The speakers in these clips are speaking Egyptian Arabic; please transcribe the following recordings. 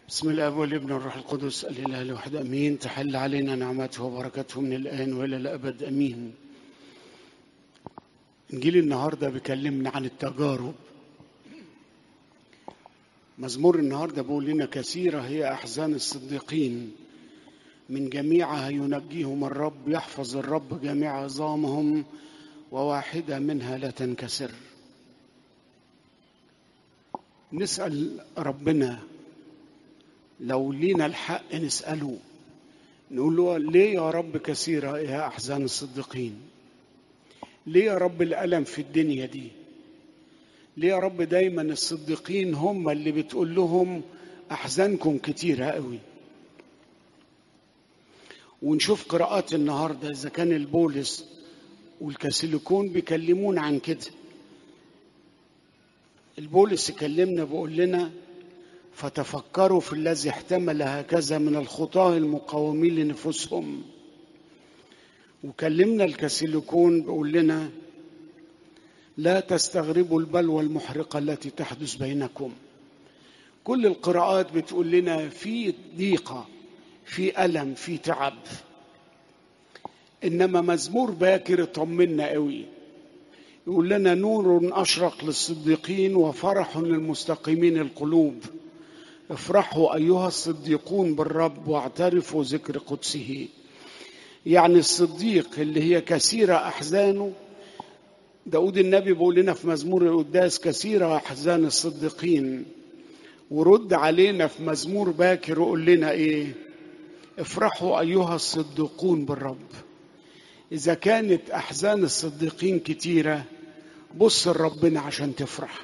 بسم الله والابن والروح القدس الاله الواحد امين تحل علينا نعمته وبركاته من الان والى الابد امين انجيل النهارده بيكلمنا عن التجارب مزمور النهارده بيقول لنا كثيره هي احزان الصديقين من جميعها ينجيهم الرب يحفظ الرب جميع عظامهم وواحده منها لا تنكسر نسال ربنا لو لينا الحق نسأله نقول له ليه يا رب كثيرة يا أحزان الصديقين ليه يا رب الألم في الدنيا دي ليه يا رب دايما الصديقين هم اللي بتقول لهم أحزانكم كتيرة قوي ونشوف قراءات النهاردة إذا كان البولس والكاسيليكون بيكلمون عن كده البولس يكلمنا بيقول لنا فتفكروا في الذي احتمل هكذا من الخطاه المقاومين لنفوسهم وكلمنا الكاسيليكون بيقول لنا لا تستغربوا البلوى المحرقه التي تحدث بينكم كل القراءات بتقول لنا في ضيقه في الم في تعب انما مزمور باكر يطمنا قوي يقول لنا نور اشرق للصديقين وفرح للمستقيمين القلوب افرحوا ايها الصديقون بالرب واعترفوا ذكر قدسه يعني الصديق اللي هي كثيره احزانه داود النبي بيقول لنا في مزمور القداس كثيره احزان الصديقين ورد علينا في مزمور باكر وقول لنا ايه افرحوا ايها الصديقون بالرب اذا كانت احزان الصديقين كتيره بص لربنا عشان تفرح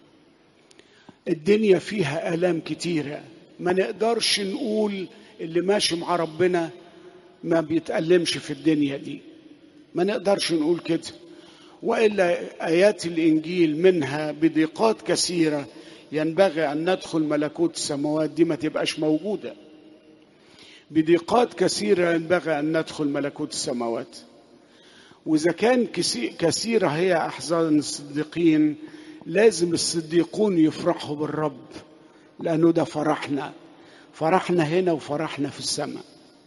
الدنيا فيها آلام كتيرة ما نقدرش نقول اللي ماشي مع ربنا ما بيتألمش في الدنيا دي ما نقدرش نقول كده وإلا آيات الإنجيل منها بضيقات كثيرة ينبغي أن ندخل ملكوت السماوات دي ما تبقاش موجودة بضيقات كثيرة ينبغي أن ندخل ملكوت السماوات وإذا كان كثيرة هي أحزان الصديقين لازم الصديقون يفرحوا بالرب لأنه ده فرحنا فرحنا هنا وفرحنا في السماء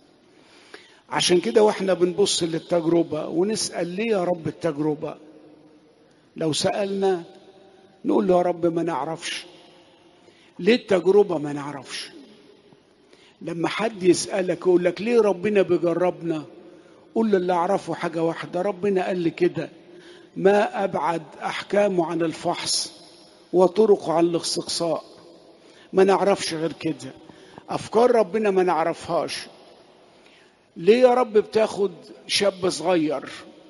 عشان كده واحنا بنبص للتجربة ونسأل ليه يا رب التجربة لو سألنا نقول له يا رب ما نعرفش ليه التجربة ما نعرفش لما حد يسألك يقول لك ليه ربنا بيجربنا قول له اللي أعرفه حاجة واحدة ربنا قال لي كده ما أبعد أحكامه عن الفحص وطرقه عن الاستقصاء ما نعرفش غير كده أفكار ربنا ما نعرفهاش ليه يا رب بتاخد شاب صغير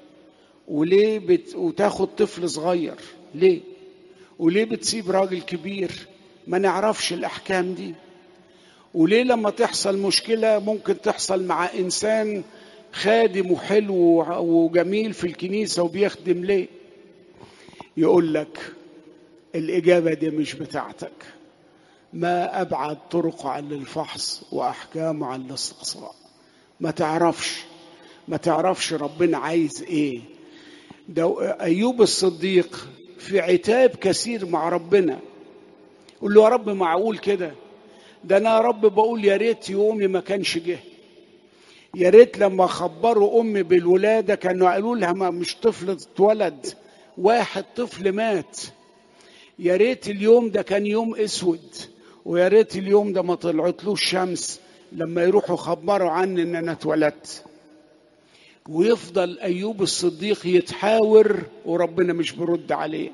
وليه بت... وتاخد طفل صغير ليه وليه بتسيب راجل كبير ما نعرفش الأحكام دي وليه لما تحصل مشكلة ممكن تحصل مع إنسان خادم وحلو وجميل في الكنيسة وبيخدم ليه يقول لك الإجابة دي مش بتاعتك ما أبعد طرقه عن الفحص وأحكامه عن الاستقصاء ما تعرفش ما تعرفش ربنا عايز إيه ده أيوب الصديق في عتاب كثير مع ربنا قول له يا رب معقول كده ده أنا يا رب بقول يا ريت يومي ما كانش جه يا ريت لما خبروا امي بالولاده كانوا قالوا لها ما مش طفل اتولد واحد طفل مات يا ريت اليوم ده كان يوم اسود ويا ريت اليوم ده ما طلعتلوش شمس لما يروحوا خبروا عني ان انا اتولدت ويفضل ايوب الصديق يتحاور وربنا مش برد عليه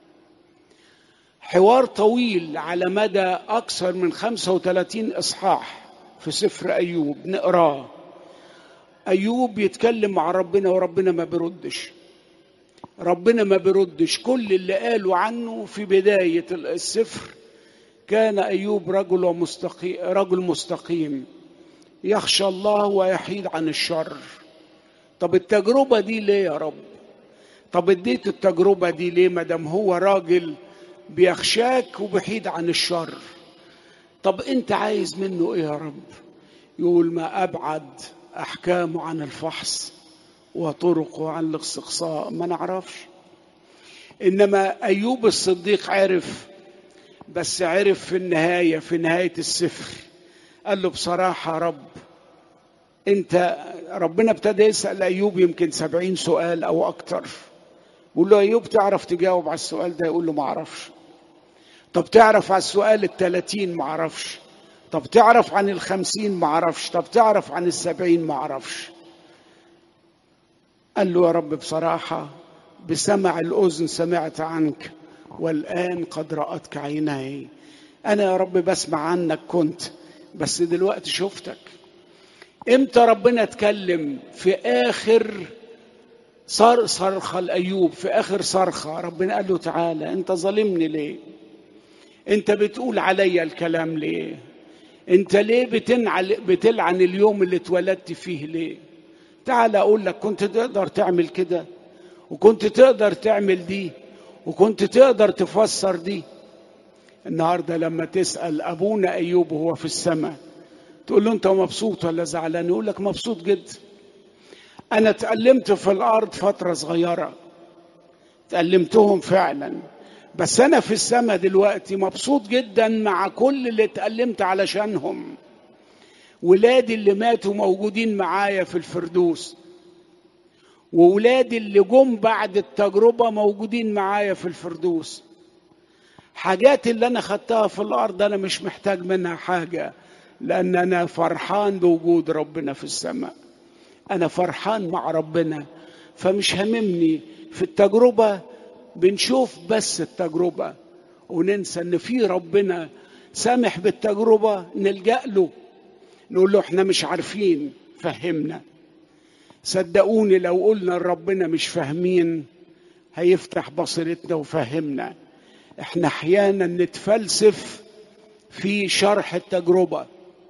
حوار طويل على مدى اكثر من 35 اصحاح في سفر ايوب نقراه ايوب يتكلم مع ربنا وربنا ما بيردش ربنا ما بيردش كل اللي قالوا عنه في بدايه السفر كان ايوب رجل مستقيم رجل مستقيم يخشى الله ويحيد عن الشر طب التجربه دي ليه يا رب طب اديت التجربه دي ليه ما دام هو راجل بيخشاك وبيحيد عن الشر طب انت عايز منه ايه يا رب يقول ما ابعد احكامه عن الفحص وطرقه عن الاستقصاء ما نعرفش انما ايوب الصديق عرف بس عرف في النهاية في نهاية السفر قال له بصراحة يا رب انت ربنا ابتدى يسأل أيوب يمكن سبعين سؤال أو أكتر يقول له أيوب تعرف تجاوب على السؤال ده يقول له ما أعرفش طب تعرف على السؤال التلاتين ما أعرفش طب تعرف عن الخمسين ما أعرفش طب تعرف عن السبعين ما أعرفش قال له يا رب بصراحة بسمع الأذن سمعت عنك والآن قد رأتك عيناي أنا يا رب بسمع عنك كنت بس دلوقتي شفتك امتى ربنا اتكلم في آخر صار صرخة لأيوب في آخر صرخة ربنا قال له تعالى أنت ظالمني ليه أنت بتقول عليا الكلام ليه أنت ليه بتنعل بتلعن اليوم اللي اتولدت فيه ليه تعال أقول لك كنت تقدر تعمل كده وكنت تقدر تعمل دي وكنت تقدر تفسر دي النهارده لما تسأل أبونا أيوب وهو في السماء تقول له أنت مبسوط ولا زعلان يقول لك مبسوط جدا أنا اتألمت في الأرض فترة صغيرة اتألمتهم فعلا بس أنا في السماء دلوقتي مبسوط جدا مع كل اللي اتألمت علشانهم ولادي اللي ماتوا موجودين معايا في الفردوس وولادي اللي جم بعد التجربة موجودين معايا في الفردوس حاجات اللي أنا خدتها في الأرض أنا مش محتاج منها حاجة لأن أنا فرحان بوجود ربنا في السماء أنا فرحان مع ربنا فمش هممني في التجربة بنشوف بس التجربة وننسى إن في ربنا سامح بالتجربة نلجأ له نقول له احنا مش عارفين فهمنا صدقوني لو قلنا لربنا مش فاهمين هيفتح بصيرتنا وفهمنا احنا احيانا نتفلسف في شرح التجربه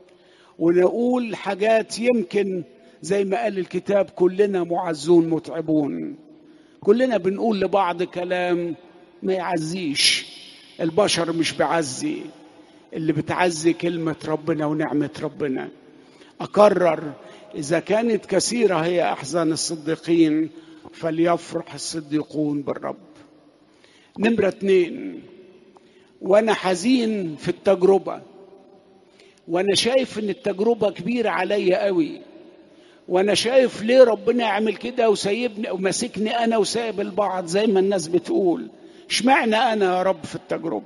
ونقول حاجات يمكن زي ما قال الكتاب كلنا معزون متعبون كلنا بنقول لبعض كلام ما يعزيش البشر مش بعزي اللي بتعزي كلمة ربنا ونعمة ربنا أكرر إذا كانت كثيرة هي أحزان الصديقين فليفرح الصديقون بالرب نمرة اتنين وأنا حزين في التجربة وأنا شايف إن التجربة كبيرة عليا قوي وأنا شايف ليه ربنا يعمل كده وسايبني وماسكني أنا وسايب البعض زي ما الناس بتقول اشمعنى أنا يا رب في التجربة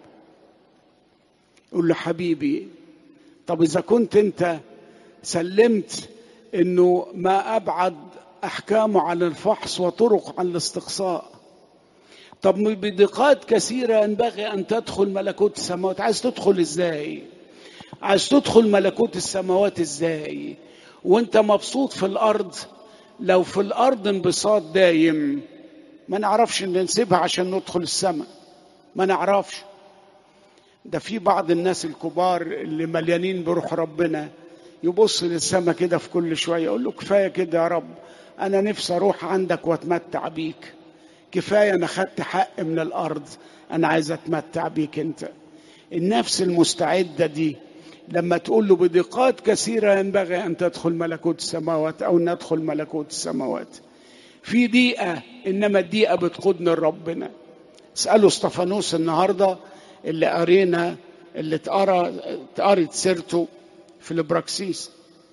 يقول له حبيبي طب إذا كنت أنت سلمت انه ما ابعد احكامه عن الفحص وطرق عن الاستقصاء طب بدقات كثيره ينبغي ان تدخل ملكوت السماوات عايز تدخل ازاي عايز تدخل ملكوت السماوات ازاي وانت مبسوط في الارض لو في الارض انبساط دايم ما نعرفش ان نسيبها عشان ندخل السماء ما نعرفش ده في بعض الناس الكبار اللي مليانين بروح ربنا يبص للسما كده في كل شويه يقول له كفايه كده يا رب انا نفسي اروح عندك واتمتع بيك كفايه انا خدت حق من الارض انا عايز اتمتع بيك انت النفس المستعده دي لما تقول له بدقات كثيره ينبغي ان تدخل ملكوت السماوات او ندخل ملكوت السماوات في دقيقه انما الدقيقه بتقودنا لربنا اسالوا استفانوس النهارده اللي قرينا اللي اتقرا اتقرت سيرته في البراكسيس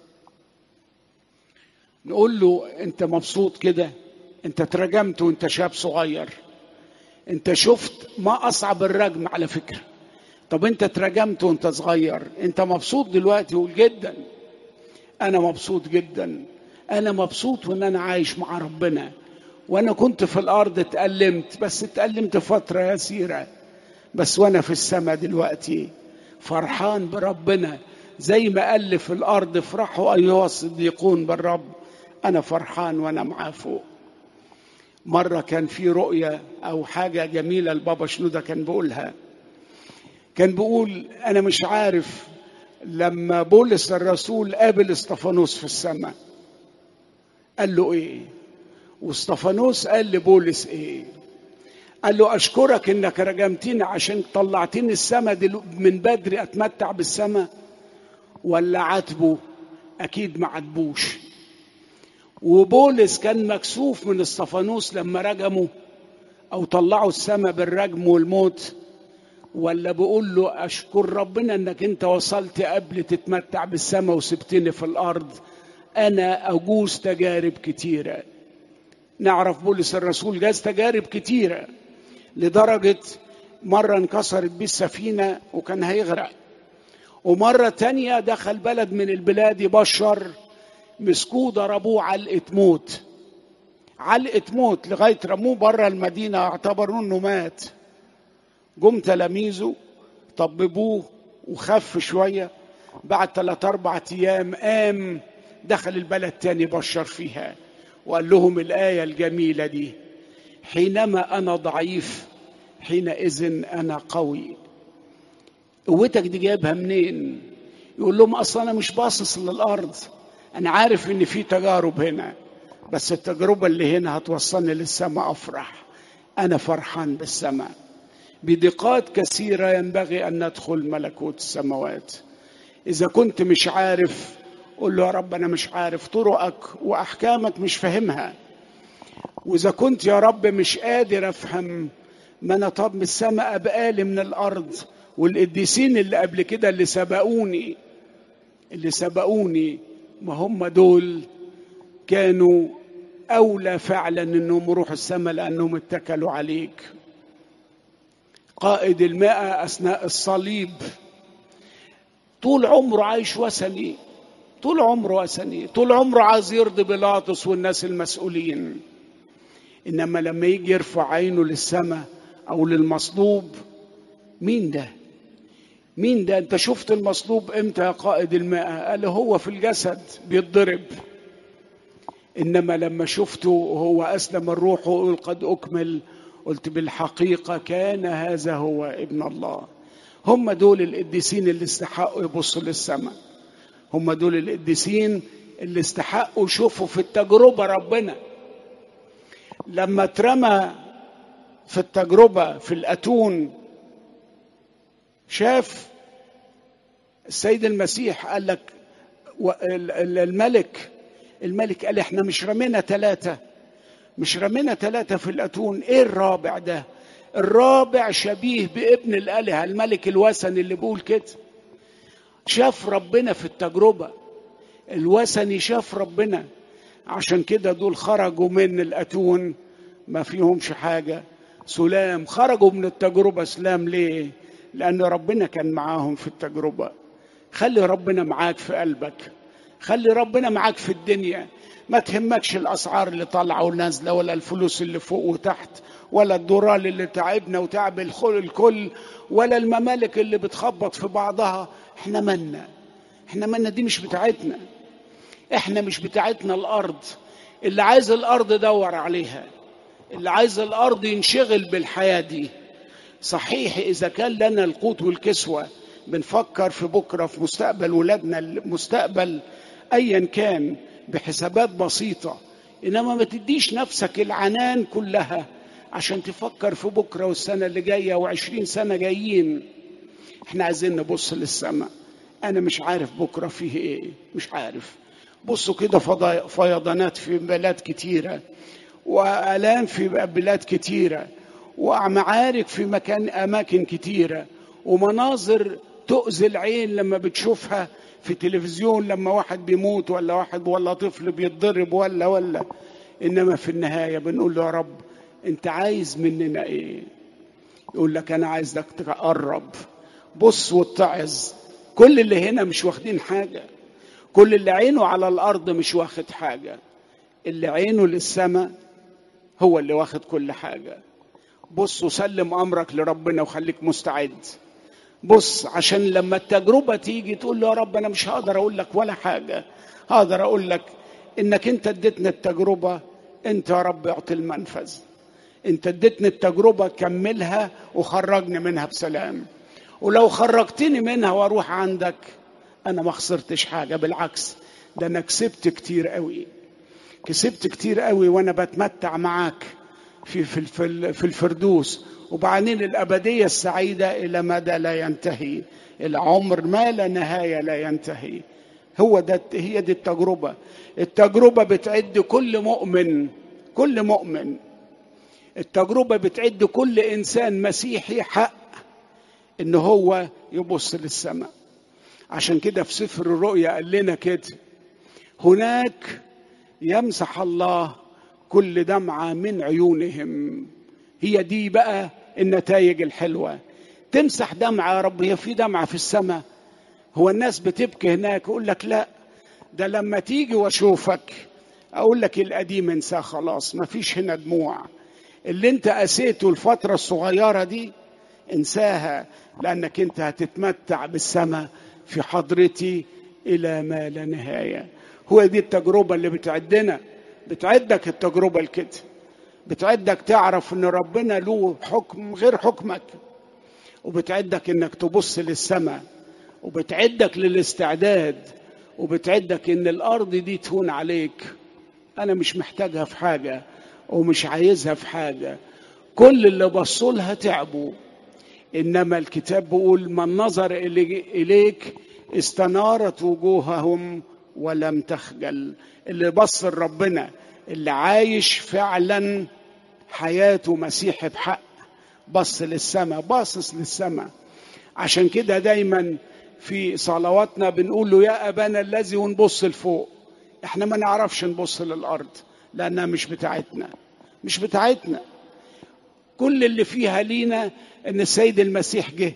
نقول له انت مبسوط كده انت اترجمت وانت شاب صغير انت شفت ما اصعب الرجم على فكره طب انت اترجمت وانت صغير انت مبسوط دلوقتي قول جدا انا مبسوط جدا انا مبسوط وان انا عايش مع ربنا وانا كنت في الارض اتألمت بس اتألمت فتره يسيره بس وانا في السماء دلوقتي فرحان بربنا زي ما قال في الارض افرحوا ايها الصديقون بالرب انا فرحان وانا معاه فوق مره كان في رؤيه او حاجه جميله البابا شنوده كان بيقولها كان بيقول انا مش عارف لما بولس الرسول قابل استفانوس في السماء قال له ايه واستفانوس قال لبولس ايه قال له اشكرك انك رجمتني عشان طلعتني السماء من بدري اتمتع بالسماء ولا عاتبه اكيد ما عاتبوش وبولس كان مكسوف من استفانوس لما رجموا او طلعوا السماء بالرجم والموت ولا بقول له اشكر ربنا انك انت وصلت قبل تتمتع بالسماء وسبتني في الارض انا اجوز تجارب كتيره نعرف بولس الرسول جاز تجارب كتيره لدرجه مره انكسرت بيه السفينه وكان هيغرق ومره تانية دخل بلد من البلاد يبشر مسكوه ضربوه علقه موت علقه موت لغايه رموه بره المدينه اعتبروا انه مات جم تلاميذه طببوه وخف شويه بعد ثلاث اربع ايام قام دخل البلد تاني بشر فيها وقال لهم الايه الجميله دي حينما انا ضعيف حينئذ انا قوي قوتك دي جايبها منين يقول لهم اصلا انا مش باصص للارض انا عارف ان في تجارب هنا بس التجربه اللي هنا هتوصلني للسماء افرح انا فرحان بالسماء بدقات كثيره ينبغي ان ندخل ملكوت السماوات اذا كنت مش عارف قول له يا رب انا مش عارف طرقك واحكامك مش فاهمها واذا كنت يا رب مش قادر افهم ما انا طب من السماء بقالي من الارض والقديسين اللي قبل كده اللي سبقوني اللي سبقوني ما هم دول كانوا اولى فعلا انهم يروحوا السماء لانهم اتكلوا عليك قائد الماء اثناء الصليب طول عمره عايش وثني طول عمره وثني طول عمره عايز يرضي بيلاطس والناس المسؤولين انما لما يجي يرفع عينه للسماء او للمصلوب مين ده مين ده انت شفت المصلوب امتى يا قائد الماء قال هو في الجسد بيتضرب انما لما شفته وهو اسلم الروح وقل قد اكمل قلت بالحقيقه كان هذا هو ابن الله هم دول القديسين اللي استحقوا يبصوا للسماء هم دول القديسين اللي استحقوا يشوفوا في التجربه ربنا لما اترمى في التجربه في الاتون شاف السيد المسيح قال لك الملك الملك قال احنا مش رمينا ثلاثة مش رمينا ثلاثة في الأتون ايه الرابع ده الرابع شبيه بابن الآلهة الملك الوثني اللي بيقول كده شاف ربنا في التجربة الوثني شاف ربنا عشان كده دول خرجوا من الأتون ما فيهمش حاجة سلام خرجوا من التجربة سلام ليه لأن ربنا كان معاهم في التجربة خلي ربنا معاك في قلبك خلي ربنا معاك في الدنيا ما تهمكش الأسعار اللي طالعة ونازلة ولا الفلوس اللي فوق وتحت ولا الدولار اللي تعبنا وتعب الكل ولا الممالك اللي بتخبط في بعضها احنا منا احنا منا دي مش بتاعتنا احنا مش بتاعتنا الارض اللي عايز الارض دور عليها اللي عايز الارض ينشغل بالحياه دي صحيح اذا كان لنا القوت والكسوه بنفكر في بكره في مستقبل ولادنا المستقبل ايا كان بحسابات بسيطه انما ما تديش نفسك العنان كلها عشان تفكر في بكره والسنه اللي جايه وعشرين سنه جايين احنا عايزين نبص للسماء انا مش عارف بكره فيه ايه مش عارف بصوا كده فيضانات في بلاد كتيره والام في بلاد كتيره ومعارك في مكان اماكن كتيره ومناظر تؤذي العين لما بتشوفها في تلفزيون لما واحد بيموت ولا واحد ولا طفل بيتضرب ولا ولا انما في النهايه بنقول له يا رب انت عايز مننا ايه يقول لك انا عايزك تقرب بص واتعظ كل اللي هنا مش واخدين حاجه كل اللي عينه على الارض مش واخد حاجه اللي عينه للسماء هو اللي واخد كل حاجه بص وسلم امرك لربنا وخليك مستعد بص عشان لما التجربه تيجي تقول له يا رب انا مش هقدر اقول لك ولا حاجه هقدر اقول لك انك انت اديتنا التجربه انت يا رب اعطي المنفذ انت اديتني التجربه كملها وخرجني منها بسلام ولو خرجتني منها واروح عندك انا ما خسرتش حاجه بالعكس ده انا كسبت كتير قوي كسبت كتير قوي وانا بتمتع معاك في في في الفردوس وبعدين الابديه السعيده الى مدى لا ينتهي العمر ما لا نهايه لا ينتهي هو ده هي دي التجربه التجربه بتعد كل مؤمن كل مؤمن التجربه بتعد كل انسان مسيحي حق ان هو يبص للسماء عشان كده في سفر الرؤيا قال لنا كده هناك يمسح الله كل دمعة من عيونهم هي دي بقى النتائج الحلوة تمسح دمعة يا رب هي في دمعة في السماء هو الناس بتبكي هناك يقول لك لا ده لما تيجي واشوفك اقول لك القديم انساه خلاص ما فيش هنا دموع اللي انت قسيته الفترة الصغيرة دي انساها لانك انت هتتمتع بالسماء في حضرتي الى ما لا نهاية هو دي التجربة اللي بتعدنا بتعدك التجربة الكده بتعدك تعرف ان ربنا له حكم غير حكمك وبتعدك انك تبص للسماء وبتعدك للاستعداد وبتعدك ان الارض دي تهون عليك انا مش محتاجها في حاجه ومش عايزها في حاجه كل اللي بصوا لها تعبوا انما الكتاب بيقول من نظر اليك استنارت وجوههم ولم تخجل اللي بص لربنا اللي عايش فعلا حياته مسيحي بحق بص للسماء باصص للسماء عشان كده دايما في صلواتنا بنقول له يا ابانا الذي ونبص لفوق احنا ما نعرفش نبص للارض لانها مش بتاعتنا مش بتاعتنا كل اللي فيها لينا ان السيد المسيح جه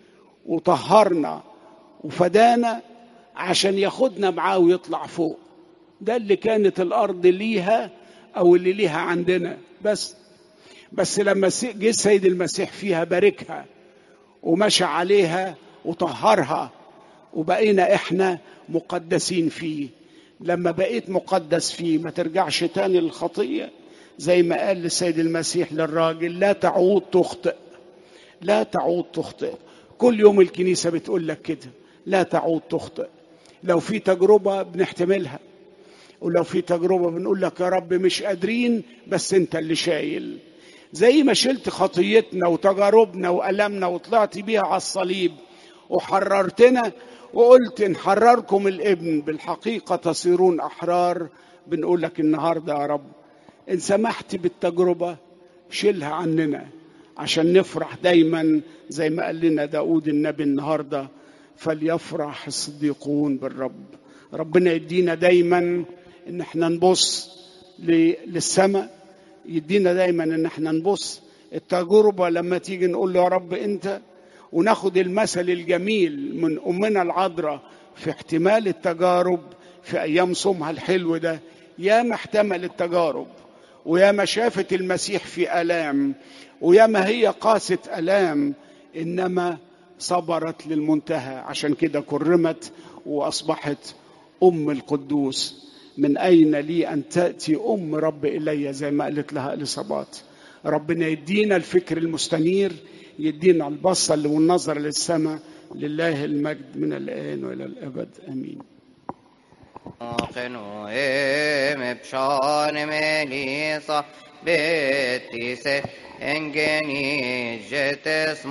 وطهرنا وفدانا عشان ياخدنا معاه ويطلع فوق ده اللي كانت الارض ليها او اللي ليها عندنا بس بس لما جه السيد المسيح فيها باركها ومشى عليها وطهرها وبقينا احنا مقدسين فيه لما بقيت مقدس فيه ما ترجعش تاني للخطيه زي ما قال السيد المسيح للراجل لا تعود تخطئ لا تعود تخطئ كل يوم الكنيسه بتقول لك كده لا تعود تخطئ لو في تجربه بنحتملها ولو في تجربه بنقول لك يا رب مش قادرين بس انت اللي شايل زي ما شلت خطيتنا وتجاربنا والامنا وطلعت بيها على الصليب وحررتنا وقلت ان حرركم الابن بالحقيقه تصيرون احرار بنقول لك النهارده يا رب ان سمحت بالتجربه شيلها عننا عشان نفرح دايما زي ما قال لنا داود النبي النهارده فليفرح الصديقون بالرب ربنا يدينا دايما ان احنا نبص للسماء يدينا دايما ان احنا نبص التجربه لما تيجي نقول له يا رب انت وناخد المثل الجميل من امنا العذراء في احتمال التجارب في ايام صومها الحلو ده يا ما احتمل التجارب ويا ما شافت المسيح في الام ويا ما هي قاست الام انما صبرت للمنتهى عشان كده كرمت واصبحت ام القدوس من اين لي ان تاتي ام رب الي زي ما قالت لها اليصابات ربنا يدينا الفكر المستنير يدينا البصه والنظر للسماء لله المجد من الان والى الابد امين قنوهم بشان مليصة بتيسة انجني جتس